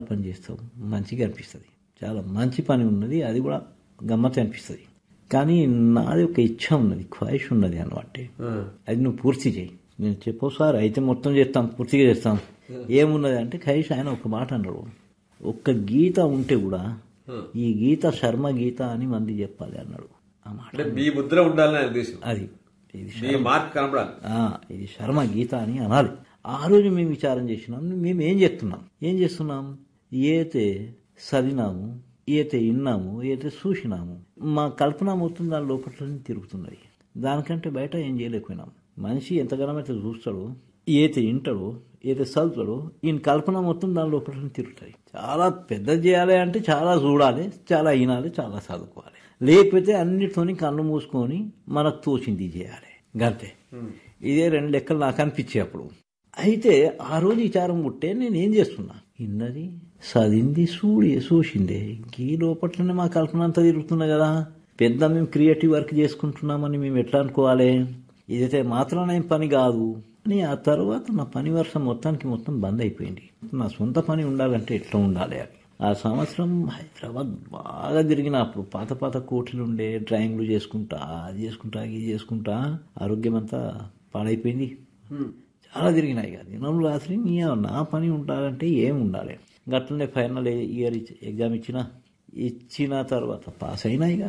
పని చేస్తావు మంచిగా అనిపిస్తుంది చాలా మంచి పని ఉన్నది అది కూడా గమ్మత్ అనిపిస్తుంది కానీ నాది ఒక ఇచ్చ ఉన్నది ఖ్వాయిష్ ఉన్నది అనమాట అది నువ్వు పూర్తి చేయి నేను చెప్పు సార్ అయితే మొత్తం చేస్తాం పూర్తిగా చేస్తాం ఏమున్నది అంటే ఖైష్ ఆయన ఒక మాట అన్నాడు ఒక్క గీత ఉంటే కూడా ఈ గీత శర్మ గీత అని మంది చెప్పాలి అన్నాడు ఆ మాట అంటే మీ ముద్ర ఉండాలని ఆయన ఉద్దేశం అది ఇది మీ మార్క్ కనపడాలి ఆ, ఇది శర్మ గీత అని అనాలి ఆ రోజు మేము విచారం చేసినాం మేము ఏం చేస్తున్నాం ఏం చేస్తున్నాం ఏతే చదివినాము ఏతే విన్నాము ఏతే చూసినాము మా కల్పన మొత్తం దాని లోపల తిరుగుతున్నది దానికంటే బయట ఏం చేయలేకపోయినాం మనిషి ఎంతగానో అయితే చూస్తాడో ఏతే వింటాడో ఏతే చదువుతాడో ఈయన కల్పన మొత్తం దాని లోపల తిరుగుతాయి చాలా పెద్ద చేయాలి అంటే చాలా చూడాలి చాలా వినాలి చాలా చదువుకోవాలి లేకపోతే అన్నిటితోని కళ్ళు మూసుకొని మనకు తోచింది చేయాలి గంతే ఇదే రెండు లెక్కలు నాకు అనిపించాయి అప్పుడు అయితే ఆ రోజు విచారం పుట్టే నేను ఏం చేస్తున్నా ఇన్నది చదివింది చూడి చూసిందే ఈ లోపట్లనే మా కల్పన అంతా తిరుగుతున్నా కదా పెద్ద మేము క్రియేటివ్ వర్క్ చేసుకుంటున్నామని మేము ఎట్లా అనుకోవాలి ఇదైతే మాత్రం ఏం పని కాదు అని ఆ తర్వాత నా పని వర్షం మొత్తానికి మొత్తం బంద్ అయిపోయింది నా సొంత పని ఉండాలంటే ఎట్లా ఉండాలి అని ఆ సంవత్సరం హైదరాబాద్ బాగా తిరిగిన అప్పుడు పాత పాత కోట్లు ఉండే డ్రాయింగ్లు చేసుకుంటా అది చేసుకుంటా ఇది చేసుకుంటా ఆరోగ్యం అంతా పాడైపోయింది చాలా తిరిగినాయి ఇక దినం రాత్రి నీ నా పని ఉండాలంటే ఏం ఉండాలి గట్లనే ఫైనల్ ఇయర్ ఎగ్జామ్ ఇచ్చిన ఇచ్చిన తర్వాత పాస్ అయినా ఇక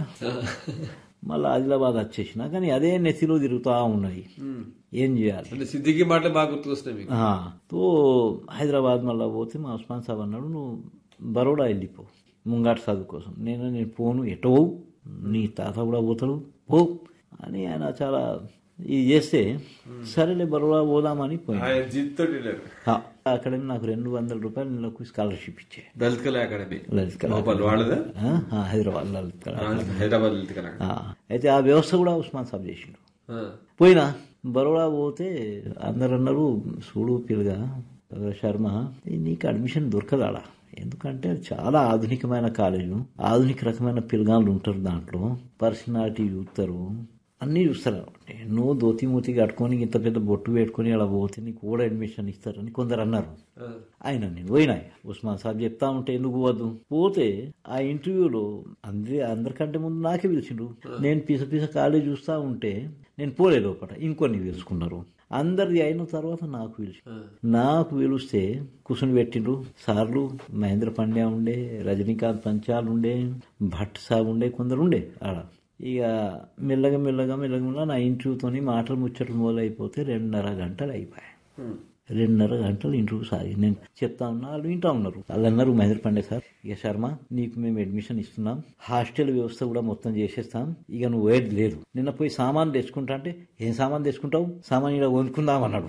మళ్ళీ ఆదిలాబాద్ వచ్చేసిన కానీ అదే నెత్తిలో తిరుగుతూ ఉన్నది ఏం చేయాలి అంటే సిద్దికి మాటలు బాగా గుర్తుకొస్తున్నాయి మీకు ఆ, తో హైదరాబాద్ మళ్ళీ పోతే మా ఉస్మాన్ సాబ్ అన్నాడు నువ్వు బరోడా వెళ్ళిపో ముంగాట చదువు కోసం నేను నేను పోను ఎటో పోవు. నీ తాత కూడా పోతాడు పో అని ఆయన చాలా ఇది చేస్తే సరేలే బరోడా పోదామని పోయింది ఆయన జిత్ తోటి వెళ్ళారు ఆ, అక్కడ నాకు రెండు వందల రూపాయలు నెలకు స్కాలర్షిప్ ఇచ్చే దళిత కళా అకాడమీ లలిత్ కళా లోపల వాళ్ళదా ఆ, ఆ, హైదరాబాద్ లలిత్ కళా హైదరాబాద్ దళిత కళా ఆ, అయితే ఆ వ్యవస్థ కూడా ఉస్మాన్ సాబ్ చేసిండు ఆ. పోయినా బరోడా పోతే అందరు అన్నారు చూడు పిల్లగా శర్మ నీకు అడ్మిషన్ దొరకదాడా ఎందుకంటే అది చాలా ఆధునికమైన కాలేజు ఆధునిక రకమైన పిల్లగాళ్ళు ఉంటారు దాంట్లో పర్సనాలిటీ చూస్తారు అన్నీ చూస్తారు నువ్వు దోతి మూతి కట్టుకొని ఇంత పెద్ద బొట్టు పెట్టుకొని అలా పోతే నీకు కూడా అడ్మిషన్ ఇస్తారని కొందరు అన్నారు ఆయన నేను పోయినా ఉస్మాన్ సాబ్ చెప్తా ఉంటే ఎందుకు పోవద్దు పోతే ఆ ఇంటర్వ్యూలో అందరి అందరికంటే ముందు నాకే పిలిచిండు నేను పీస పీస కాలేజ్ చూస్తా ఉంటే నేను పోలే లోపల ఇంకొన్ని పిలుచుకున్నారు అందరిది అయిన తర్వాత నాకు పిలిచి నాకు పిలిస్తే కూర్చుని పెట్టిండ్రు సార్లు మహేంద్ర పాండ్యా ఉండే రజనీకాంత్ పంచాల్ ఉండే భట్ సాబ్ ఉండే కొందరు ఉండే ఆడ ఇక మెల్లగా మెల్లగా మెల్లగా మెల్లగా నా ఇంటర్వ్యూతోని మాటలు ముచ్చట్లు మొదలైపోతే రెండున్నర గంటలు అయిపోయాయి రెండున్నర గంటలు ఇంటర్వ్యూ సాగి నేను చెప్తా ఉన్నా వాళ్ళు వింటా ఉన్నారు వాళ్ళు అన్నారు మహేంద్ర పాండే సార్ ఇక శర్మ నీకు మేము అడ్మిషన్ ఇస్తున్నాం హాస్టల్ వ్యవస్థ కూడా మొత్తం చేసేస్తాం ఇక నువ్వు వేడి లేదు నిన్న పోయి సామాన్ తెచ్చుకుంటా అంటే ఏం సామాన్ తెచ్చుకుంటావు సామాన్ ఇలా వండుకుందాం అన్నాడు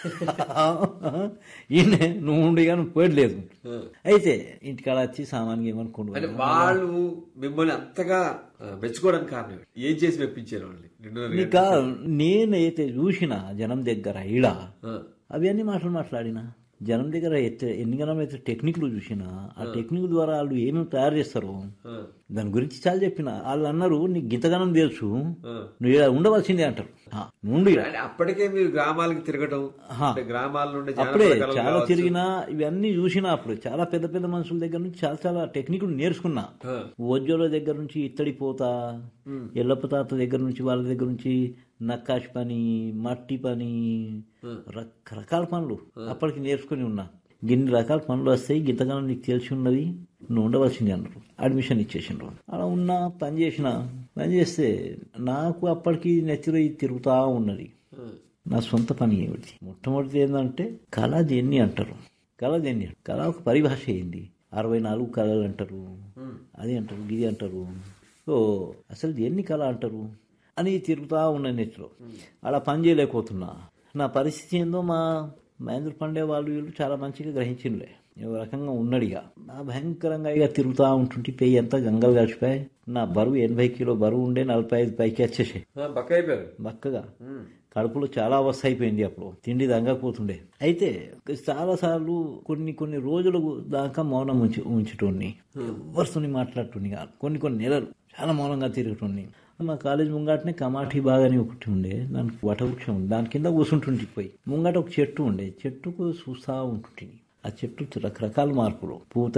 ఈయన నువ్వు ఉండిగా నువ్వు పోయేది లేదు అయితే ఇంటికాడ వచ్చి సామాన్ ఏమనుకోండు అంటే వాళ్ళు మిమ్మల్ని అంతగా ఆ, మెచ్చుకోవడానికి కారణం ఏంటి? ఏం చేసి మెప్పించారు వాళ్ళని రెండున్నర ఇక నేనైతే చూసిన జనం దగ్గర ఈడ ఆ. అవన్నీ మాటలు మాట్లాడినా జనం దగ్గర ఎత్తే- ఎన్ని గణం అయితే టెక్నిక్లు చూసినా ఆ టెక్నిక్ ద్వారా వాళ్ళు ఏమేమి తయారు చేస్తారో ఆ. దాని గురించి చాలా చెప్పిన వాళ్ళు అన్నారు నీకు గింతగానం తెలుసు ఆ. నువ్వు ఈడ ఉండవలసిందే అంటారు ఆ, నుండి ఈడ. అంటే అప్పటికే మీరు గ్రామాలకు తిరగటం ఆహా. అంటే గ్రామాల నుండి అప్పుడే జానపద కళలు చాలా కావచ్చు. తిరిగినా ఇవన్నీ చూసినా అప్పుడు చాలా పెద్ద పెద్ద మనుషుల దగ్గర నుంచి చాలా చాలా టెక్నిక్లు నేర్చుకున్నా ఆ. ఓజోల దగ్గర నుంచి ఇత్తడి పోత ఎల్లప్ప తాత దగ్గర నుంచి వాళ్ళ దగ్గర నుంచి నక్కాష్ పని మట్టి పని రకరకాల పనులు అప్పటికి నేర్చుకుని ఉన్నా గిన్ని రకాల పనులు వస్తాయి గింతగానం నీకు తెలిసి ఉన్నది నువ్వు ఉండవలసింది అన్నారు అడ్మిషన్ ఇచ్చేసిండ్రు అలా ఉన్నా పని చేసిన పని చేస్తే నాకు అప్పటికి నెత్తిలో ఇది తిరుగుతా ఉన్నది ఆ. నా సొంత పని ఏమిటి మొట్టమొదటి ఏంటంటే కళ దేన్ని అంటారు కళ దేన్ని అంటారు? కళ ఒక పరిభాష ఏంది అరవై నాలుగు కళలు అంటారు అది అంటారు ఇది అంటారు సో అసలు దేన్ని కళ అంటారు అని తిరుగుతా ఉన్న నెట్లో అలా పని చేయలేకపోతున్నా నా పరిస్థితి ఏందో మా మహేంద్ర పాండే వాళ్ళు వీళ్ళు చాలా మంచిగా గ్రహించిండ్లే ఏదో రకంగా ఉన్నడిగా నా భయంకరంగా ఇక తిరుగుతూ ఉంటుంటే పెయ్యి అంతా గంగలు కలిసిపోయి నా బరువు ఎనభై కిలో బరువు ఉండే నలభై ఐదు పైకి వచ్చేసాయి ఆ, బక్క అయిపోయారు బక్కగా కడుపులో చాలా అవస్థ అయిపోయింది అప్పుడు తిండి దంగకపోతుండే అయితే చాలా సార్లు కొన్ని కొన్ని రోజులు దాకా మౌనం ఉంచి ఉంచుటోని ఎవరితోని మాట్లాడుతుంది కాదు కొన్ని కొన్ని నెలలు చాలా మౌనంగా తిరుగుతుంది మా కాలేజ్ ముంగటనే కమాఠీ బాగా అని ఒకటి ఉండే దానికి వటవృక్షం ఉంది దాని కింద కూర్చుంటుంటి పోయి ముంగట ఒక చెట్టు ఉండే చెట్టుకు చూస్తా ఉంటుంటిని ఆ చెట్లు రకరకాల మార్పులు పూత